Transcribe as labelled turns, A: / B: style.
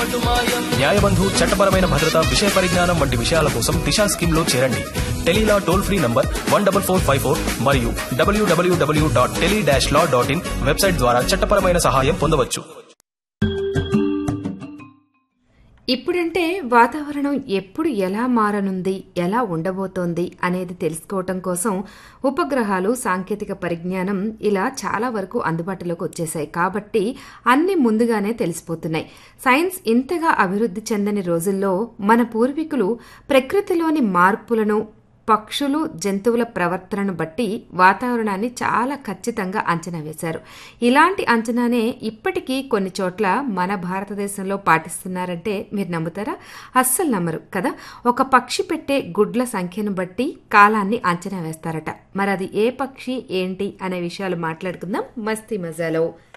A: న్యాయబంధు చట్టపరమైన భద్రత విషయ పరిజ్ఞానం వంటి విషయాల కోసం దిశా స్కీమ్ లో చేరండి tele law toll free number one double four five four మరియు W W W dot tele dash law dot in website ద్వారా చట్టపరమైన సహాయం పొందవచ్చు
B: ఇప్పుడంటే వాతావరణం ఎప్పుడు ఎలా మారనుంది ఎలా ఉండబోతోంది అనేది తెలుసుకోవటం కోసం ఉపగ్రహాలు సాంకేతిక పరిజ్ఞానం ఇలా చాలా వరకు అందుబాటులోకి వచ్చేసాయి కాబట్టి అన్ని ముందుగానే తెలిసిపోతున్నాయి సైన్స్ ఇంతగా అభివృద్ధి చెందని రోజుల్లో మన పూర్వీకులు ప్రకృతిలోని మార్పులను పక్షులు జంతువుల ప్రవర్తనను బట్టి వాతావరణాన్ని చాలా ఖచ్చితంగా అంచనా వేశారు ఇలాంటి అంచనానే ఇప్పటికీ కొన్ని చోట్ల మన భారతదేశంలో పాటిస్తున్నారంటే మీరు నమ్ముతారా అస్సలు నమ్మరు కదా ఒక పక్షి పెట్టే గుడ్ల సంఖ్యను బట్టి కాలాన్ని అంచనా వేస్తారట మరి అది ఏ పక్షి ఏంటి అనే విషయాలు మాట్లాడుకుందాం మస్తీ మజాలో